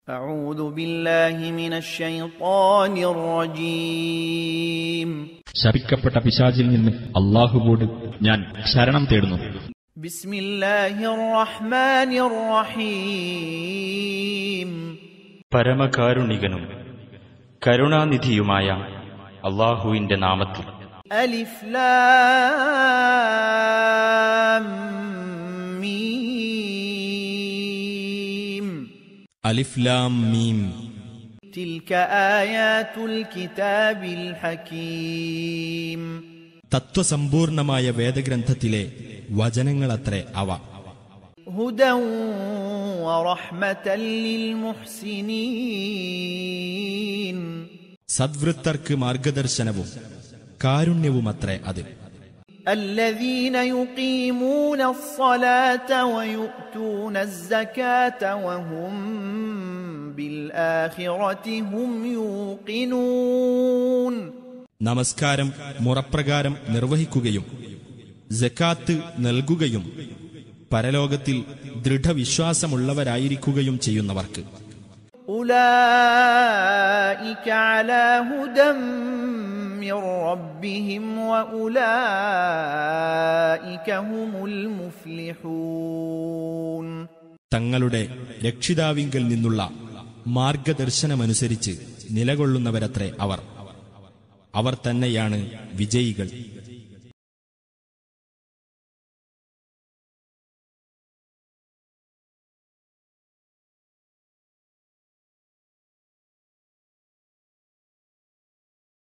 أعوذ بالله من الشيطان الرجيم ശപിക്കപ്പെട്ട പിശാചിൽ നിന്ന് അള്ളാഹുവോട് ഞാൻ ശരണം തേടുന്നു بسم الله الرحمن الرحيم പരമകാരുണികനും കരുണാനിധിയുമായ അള്ളാഹുവിന്റെ നാമത്തിൽ ألف لام ميم അലിഫ് ലാം മീം تلك آيات الكتاب الحكيم തത്വസമ്പൂർണമായ വേദഗ്രന്ഥത്തിലെ വചനങ്ങളത്രേ അവ هدى ورحمة للمحسنين സദ്വൃത്തർക്ക് മാർഗദർശനവും കാരുണ്യവുമത്രേ അത് الذين يقيمون الصلاة ويؤتون الزكاة وهم بالآخرة هم يوقنون നമസ്കാരം മുറപ്രകാരം നിർവഹിക്കുകയും ജക്കാത്ത് നൽകുകയും പരലോകത്തിൽ ദൃഢവിശ്വാസമുള്ളവരായിരിക്കുകയും ചെയ്യുന്നവർക്ക് أولئك على هدى من ربهم وأولئك هم المفلحون തങ്ങളുടെ രക്ഷിതാവിങ്കൽ നിന്നുള്ള മാർഗദർശനമനുസരിച്ച് നിലകൊള്ളുന്നവരത്രേ അവർ അവർ തന്നെയാണ് വിജയികൾ